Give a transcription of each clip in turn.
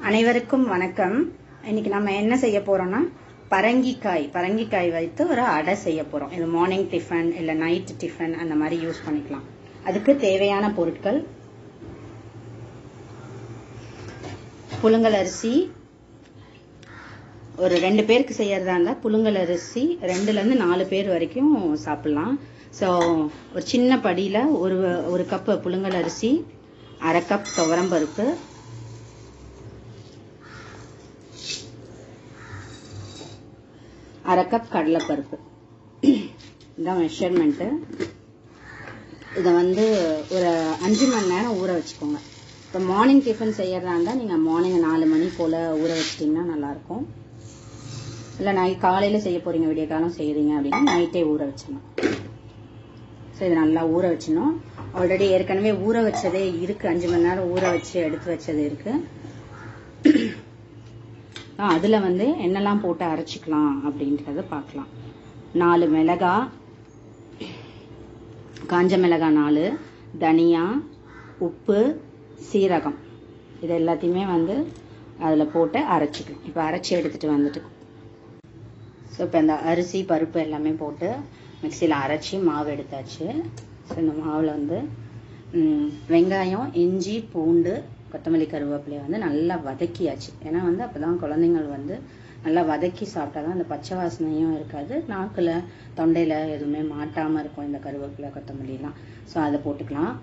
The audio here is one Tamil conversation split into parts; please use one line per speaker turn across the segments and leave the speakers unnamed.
அனைவருக்கும் வணக்கம் இன்னைக்கு நம்ம என்ன செய்ய போறோம்னா பரங்கிக்காய் பரங்கிக்காய் வைத்து ஒரு அடை செய்ய போறோம் இது மார்னிங் டிஃபன் இல்ல நைட் டிஃபன் அந்த மாதிரி யூஸ் பண்ணிக்கலாம் அதுக்கு தேவையான பொருட்கள் புழுங்கல் அரிசி ஒரு ரெண்டு பேருக்கு செய்யறதா இருந்தா புழுங்கல் அரிசி ரெண்டுல இருந்து நாலு பேர் வரைக்கும் சாப்பிடலாம் ஸோ ஒரு சின்ன படியில ஒரு ஒரு கப் புழுங்கல் அரிசி அரை கப் துவரம்பருப்பு அரை கப் கடலைப்பருப்பு இதான் மெஷர்மெண்ட்டு இதை வந்து ஒரு அஞ்சு மணி நேரம் ஊற வச்சுக்கோங்க இப்போ மார்னிங் டிஃபன் செய்யறதா இருந்தால் நீங்கள் மார்னிங் நாலு மணி போல் ஊற வச்சிட்டிங்கன்னா நல்லாயிருக்கும் இல்லை நைட் காலையில் செய்ய போகிறீங்க விடிய காலம் செய்கிறீங்க அப்படின்னா நைட்டே ஊற வச்சிடணும் ஸோ இதை நல்லா ஊற வச்சிடணும் ஆல்ரெடி ஏற்கனவே ஊற வச்சதே இருக்குது அஞ்சு மணி நேரம் ஊற வச்சு எடுத்து வச்சது இருக்குது அதில் வந்து என்னெல்லாம் போட்டு அரைச்சிக்கலாம் அப்படின்றத பார்க்கலாம் நாலு மிளகா காஞ்ச மிளகா நாலு தனியா உப்பு சீரகம் இது எல்லாத்தையுமே வந்து அதில் போட்டு அரைச்சிக்கலாம் இப்போ அரைச்சி எடுத்துட்டு வந்துட்டு ஸோ இப்போ இந்த அரிசி பருப்பு எல்லாமே போட்டு மிக்சியில் அரைச்சி மாவு எடுத்தாச்சு ஸோ இந்த மாவில் வந்து வெங்காயம் இஞ்சி பூண்டு கொத்தமல்லி கருவேப்பிலையை வந்து நல்லா வதக்கியாச்சு ஏன்னா வந்து அப்போதான் குழந்தைங்கள் வந்து நல்லா வதக்கி சாப்பிட்டா தான் அந்த பச்சை வாசனையும் இருக்காது நாக்கில் தொண்டையில் எதுவுமே மாட்டாமல் இருக்கும் இந்த கருவேப்பிலை கொத்தமல்லிலாம் ஸோ அதை போட்டுக்கலாம்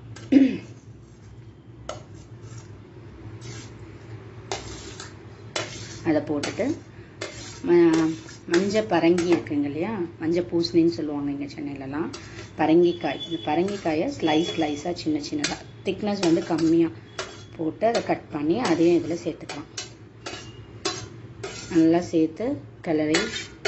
அதை போட்டுட்டு மஞ்சள் பரங்கி இருக்குங்க இல்லையா மஞ்சள் பூசணின்னு சொல்லுவாங்க இங்கே சென்னையிலலாம் பரங்கிக்காய் இந்த பரங்கிக்காயை ஸ்லைஸ் ஸ்லைஸாக சின்ன சின்னதாக திக்னஸ் வந்து கம்மியாக போட்டு அதை கட் பண்ணி அதையும் இதில் சேர்த்துக்கலாம் நல்லா சேர்த்து கிளறி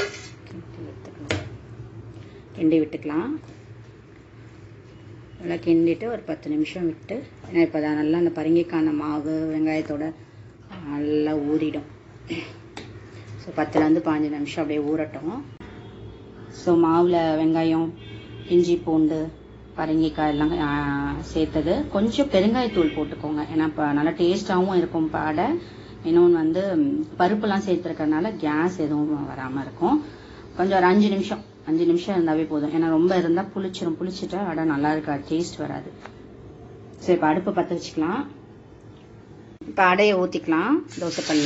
கிண்டி விட்டுக்கலாம் நல்லா கிண்டிட்டு ஒரு பத்து நிமிஷம் விட்டு ஏன்னா இப்போ தான் நல்லா அந்த பரங்கிக்கான மாவு வெங்காயத்தோட நல்லா ஊறிடும் ஸோ பத்துலேருந்து பாஞ்சு நிமிஷம் அப்படியே ஊறட்டும் ஸோ மாவில் வெங்காயம் இஞ்சி பூண்டு பரங்கிக்காய் எல்லாம் சேர்த்தது கொஞ்சம் பெருங்காயத்தூள் போட்டுக்கோங்க ஏன்னா இப்போ நல்லா டேஸ்டாகவும் இருக்கும் பாடை இன்னொன்று வந்து பருப்புலாம் சேர்த்துருக்கறனால கேஸ் எதுவும் வராமல் இருக்கும் கொஞ்சம் ஒரு அஞ்சு நிமிஷம் அஞ்சு நிமிஷம் இருந்தாவே போதும் ஏன்னா ரொம்ப இருந்தால் புளிச்சிரும் புளிச்சிட்டா அடை நல்லா இருக்காது டேஸ்ட் வராது சரி இப்போ அடுப்பை பற்ற வச்சுக்கலாம் இப்போ அடையை ஊற்றிக்கலாம் தோசைக்கல்ல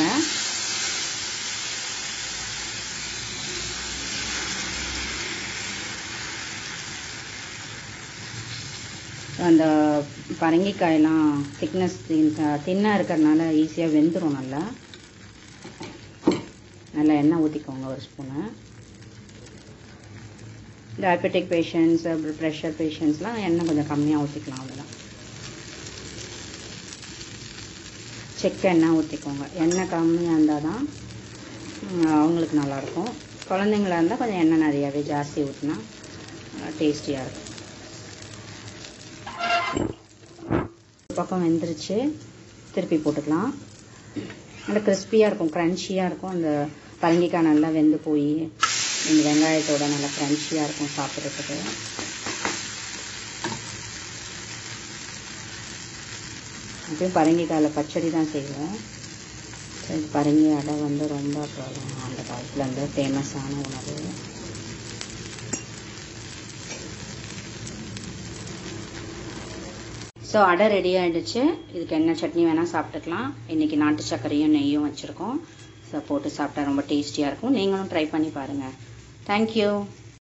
அந்த பரங்கிக்காயெல்லாம் திக்னஸ் தின்னாக இருக்கிறதுனால ஈஸியாக வெந்துடும் நல்லா நல்லா எண்ணெய் ஊற்றிக்கோங்க ஒரு ஸ்பூனு டயபெட்டிக் பேஷண்ட்ஸ் அப்புறம் ப்ரெஷர் பேஷண்ட்ஸ்லாம் எண்ணெய் கொஞ்சம் கம்மியாக ஊற்றிக்கலாம் அவ்வளோதான் செக் எண்ணெய் ஊற்றிக்கோங்க எண்ணெய் கம்மியாக இருந்தால் தான் அவங்களுக்கு நல்லாயிருக்கும் குழந்தைங்களா இருந்தால் கொஞ்சம் எண்ணெய் நிறையாவே ஜாஸ்தி ஊற்றினா டேஸ்டியாக இருக்கும் பக்கம் வெந்துருச்சு திருப்பி போட்டுக்கலாம் நல்லா கிறிஸ்பியாக இருக்கும் க்ரன்ச்சியாக இருக்கும் அந்த பரங்கிக்காய் நல்லா வெந்து போய் இந்த வெங்காயத்தோட நல்லா க்ரன்ச்சியாக இருக்கும் சாப்பிட்றதுக்கு அப்பயும் பரங்கிக்காயில் பச்சடி தான் செய்வோம் சரி பரங்கி அடை வந்து ரொம்ப அந்த காலத்துலேருந்து ஃபேமஸான உணவு ஸோ அடை ரெடி ஆகிடுச்சு இதுக்கு என்ன சட்னி வேணால் சாப்பிட்டுக்கலாம் இன்றைக்கி நாட்டு சர்க்கரையும் நெய்யும் வச்சுருக்கோம் ஸோ போட்டு சாப்பிட்டா ரொம்ப டேஸ்டியாக இருக்கும் நீங்களும் ட்ரை பண்ணி பாருங்கள் தேங்க்யூ